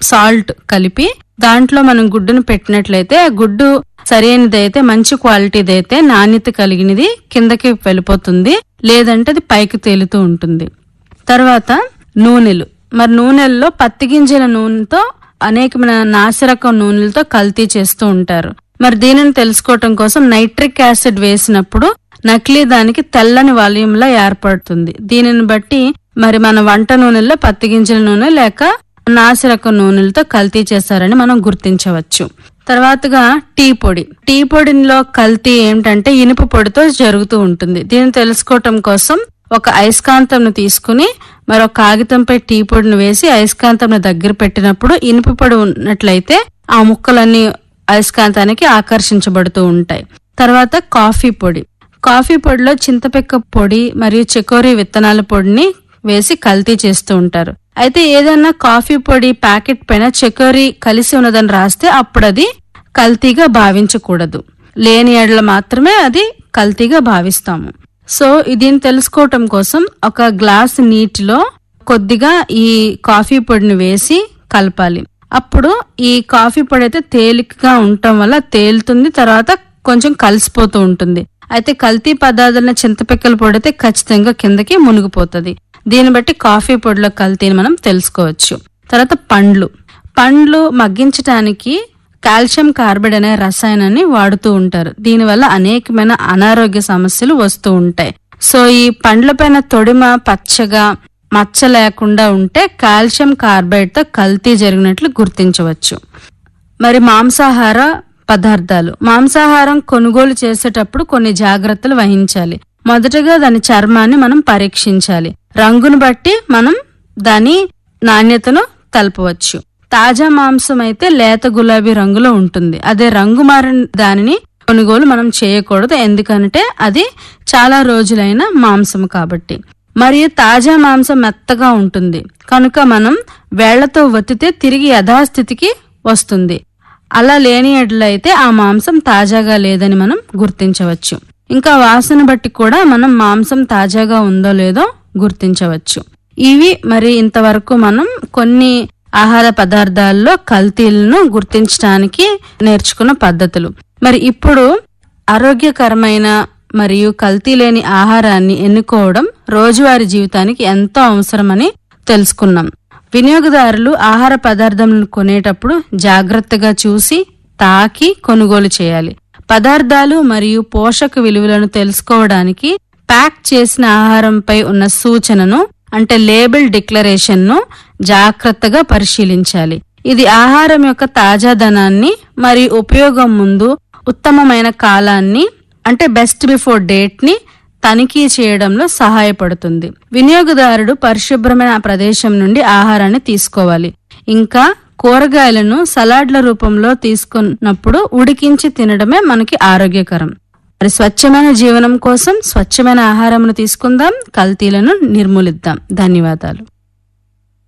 salt కలిపి దాంట్లో మనం గుడ్డును పెట్టినట్లయితే ఆ గుడ్డు సరైనదైతే మంచి క్వాలిటీదైతే నాణ్యత కలిగినది కిందకి వెళ్ళిపోతుంది లేదంటే అది పైకి తేలుతూ ఉంటుంది తర్వాత నూనెలు మరి నూనెల్లో పత్తి గింజల నూనెతో అనేకమైన నాసిరకం నూనెలతో కల్తీ చేస్తూ ఉంటారు మరి దీనిని తెలుసుకోవటం కోసం నైట్రిక్ యాసిడ్ వేసినప్పుడు నకిలీ దానికి తెల్లని వాల్యూమ్లా ఏర్పడుతుంది దీనిని బట్టి మరి మన వంట నూనెల్లో పత్తి గింజల నూనె లేక నాసిరకం నూనెలతో కల్తీ చేశారని మనం గుర్తించవచ్చు తర్వాతగా టీ పొడి టీ పొడిలో కల్తీ ఏంటంటే ఇనుప పొడితో జరుగుతూ ఉంటుంది దీన్ని తెలుసుకోవటం కోసం ఒక అయస్కాంతంను తీసుకుని మరొక కాగితంపై టీ పొడిని వేసి అయస్కాంతంను దగ్గర పెట్టినప్పుడు ఇనుప పొడి ఉన్నట్లయితే ఆ ముక్కలన్నీ అయస్కాంతానికి ఆకర్షించబడుతూ ఉంటాయి తర్వాత కాఫీ పొడి కాఫీ పొడిలో చింతపిక్క పొడి మరియు చెకోరీ విత్తనాల పొడిని వేసి కల్తీ చేస్తూ ఉంటారు అయితే ఏదైనా కాఫీ పొడి ప్యాకెట్ పైన చెకోరీ కలిసి ఉన్నదని రాస్తే అప్పుడు అది కల్తీగా భావించకూడదు లేని ఎడల మాత్రమే అది కల్తీగా భావిస్తాము సో దీన్ని తెలుసుకోవటం కోసం ఒక గ్లాస్ నీటిలో కొద్దిగా ఈ కాఫీ పొడిని వేసి కలపాలి అప్పుడు ఈ కాఫీ పొడి అయితే తేలికగా ఉండటం వల్ల తేలుతుంది తర్వాత కొంచెం కలిసిపోతూ ఉంటుంది అయితే కల్తీ పదార్థాల చింతపిక్కల పొడి అయితే ఖచ్చితంగా కిందకి మునిగిపోతుంది దీన్ని బట్టి కాఫీ పొడిలో కల్తీని మనం తెలుసుకోవచ్చు తర్వాత పండ్లు పండ్లు మగ్గించటానికి కాల్షియం కార్బైడ్ అనే రసాయనాన్ని వాడుతూ ఉంటారు దీనివల్ల అనేకమైన అనారోగ్య సమస్యలు వస్తూ ఉంటాయి సో ఈ పండ్లపైన తొడిమ పచ్చగా మచ్చ లేకుండా ఉంటే కాల్షియం కార్బైడ్ తో కల్తీ జరిగినట్లు గుర్తించవచ్చు మరి మాంసాహార పదార్థాలు మాంసాహారం కొనుగోలు చేసేటప్పుడు కొన్ని జాగ్రత్తలు వహించాలి మొదటగా దాని చర్మాన్ని మనం పరీక్షించాలి రంగును బట్టి మనం దాని నాణ్యతను తెలపవచ్చు తాజా మాంసం అయితే లేత గులాబీ రంగులో ఉంటుంది అదే రంగు మారిన దానిని కొనుగోలు మనం చేయకూడదు ఎందుకంటే అది చాలా రోజులైన మాంసం కాబట్టి మరియు తాజా మాంసం మెత్తగా ఉంటుంది కనుక మనం వేళ్లతో ఒత్తితే తిరిగి యథాస్థితికి వస్తుంది అలా లేని ఎడ్లయితే ఆ మాంసం తాజాగా లేదని మనం గుర్తించవచ్చు ఇంకా వాసన బట్టి కూడా మనం మాంసం తాజాగా ఉందో లేదో గుర్తించవచ్చు ఇవి మరి ఇంతవరకు మనం కొన్ని ఆహార పదార్థాల్లో కల్తీలను గుర్తించడానికి నేర్చుకున్న పద్ధతులు మరి ఇప్పుడు ఆరోగ్యకరమైన మరియు కల్తీ లేని ఆహారాన్ని ఎన్నుకోవడం రోజువారీ జీవితానికి ఎంతో అవసరమని తెలుసుకున్నాం వినియోగదారులు ఆహార పదార్థాలను కొనేటప్పుడు జాగ్రత్తగా చూసి తాకి కొనుగోలు చేయాలి పదార్థాలు మరియు పోషక విలువలను తెలుసుకోవడానికి ప్యాక్ చేసిన ఆహారంపై ఉన్న సూచనను అంటే లేబుల్ డిక్లరేషన్ ను జాగ్రత్తగా పరిశీలించాలి ఇది ఆహారం యొక్క తాజాదనాన్ని మరియు ఉపయోగం ముందు ఉత్తమమైన కాలాన్ని అంటే బెస్ట్ బిఫోర్ డేట్ ని తనిఖీ చేయడంలో సహాయపడుతుంది వినియోగదారుడు పరిశుభ్రమైన ప్రదేశం నుండి ఆహారాన్ని తీసుకోవాలి ఇంకా కూరగాయలను సలాడ్ల రూపంలో తీసుకున్నప్పుడు ఉడికించి తినడమే మనకి ఆరోగ్యకరం మరి స్వచ్ఛమైన జీవనం కోసం స్వచ్ఛమైన ఆహారమును తీసుకుందాం కల్తీలను నిర్మూలిద్దాం ధన్యవాదాలు